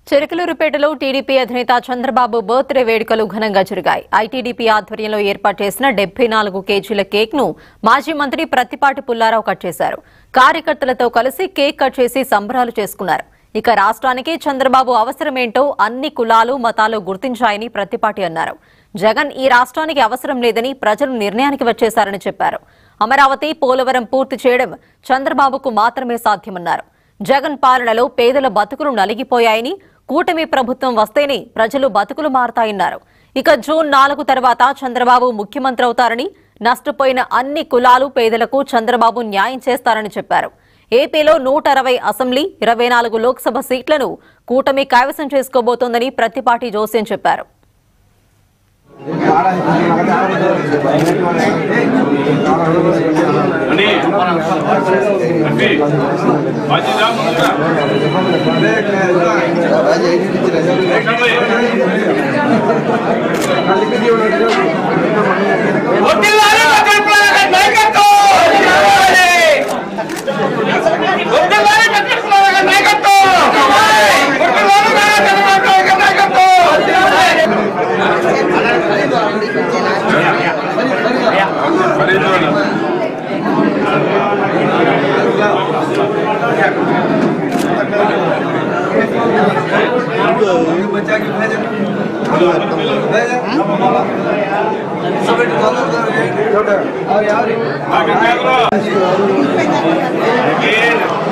చిరకలూరుపేటలో TDP అధినేత Chandrababu birthday వేడుకలు ఘనంగా జరిగాయి ఐటీడీపీ ఆధ్వర్యంలో ఏర్పాటు చేసిన డెబ్బై నాలుగు కేజీల కేక్ ను మాజీ మంత్రి ప్రత్తిపాటి పుల్లారావు కట్ చేశారు కార్యకర్తలతో కలిసి కేక్ కట్ చేసి సంబరాలు చేసుకున్నారు ఇక రాష్ట్రానికి చంద్రబాబు అవసరమేంటో అన్ని కులాలు మతాలు గుర్తించాయని ప్రత్తిపాటి అన్నారు జగన్ ఈ రాష్ట్రానికి అవసరం లేదని ప్రజలు నిర్ణయానికి వచ్చేశారని చెప్పారు అమరావతి పోలవరం పూర్తి చేయడం చంద్రబాబుకు మాత్రమే సాధ్యమన్నారు జగన్ పాలనలో పేదల బతుకులు నలిగిపోయాయని కూటమి ప్రభుత్వం వస్తేనే ప్రజలు బతుకులు మారతాయన్నారు ఇక జూన్ నాలుగు తర్వాత చంద్రబాబు ముఖ్యమంత్రి అవుతారని నష్టపోయిన అన్ని కులాలు పేదలకు చంద్రబాబు న్యాయం చేస్తారని చెప్పారు ఏపీలో నూట అరవై అసెంబ్లీ ఇరవై నాలుగు లోక్సభ సీట్లను కూటమి కైవసం చేసుకోబోతోందని ప్రత్తిపాటి జోస్యం చెప్పారు అని అబ్బి బాధ్యత ముందుగా వడ్డీలాలి ప్రకల్పాల నాయకత్వం వడ్డీలాలి ప్రకల్పాల నాయకత్వం వడ్డీలాలి ప్రకల్పాల నాయకత్వం ఆగండి